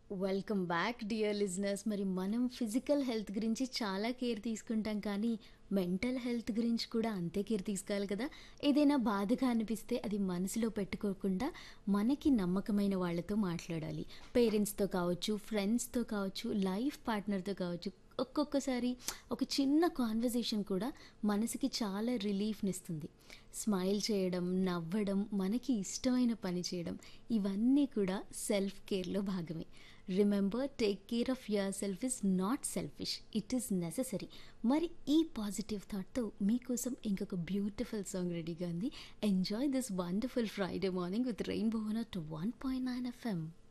welcome back dear listeners మరి మనం physical health గురించి చాలా కేర్ తీసుకుంటాం కానీ మెంటల్ హెల్త్ గురించి కూడా అంతే కేర్ తీసుకోవాలి కదా ఏదైనా బాధగా అనిపిస్తే అది మనసులో పెట్టుకోకుండా మనకి నమ్మకమైన వాళ్ళతో మాట్లాడాలి పేరెంట్స్తో కావచ్చు ఫ్రెండ్స్తో కావచ్చు లైఫ్ పార్ట్నర్తో కావచ్చు ఒక్కొక్కసారి ఒక చిన్న కాన్వర్జేషన్ కూడా మనసుకి చాలా రిలీఫ్నిస్తుంది స్మైల్ చేయడం నవ్వడం మనకి ఇష్టమైన పని చేయడం ఇవన్నీ కూడా సెల్ఫ్ కేర్లో భాగమే remember take care of your self is not selfish it is necessary మరి ఈ పాజిటివ్ థాట్తో మీకోసం ఇంకొక బ్యూటిఫుల్ సాంగ్ రెడీగా ఉంది enjoy this wonderful Friday morning with Rainbow two one point nine FM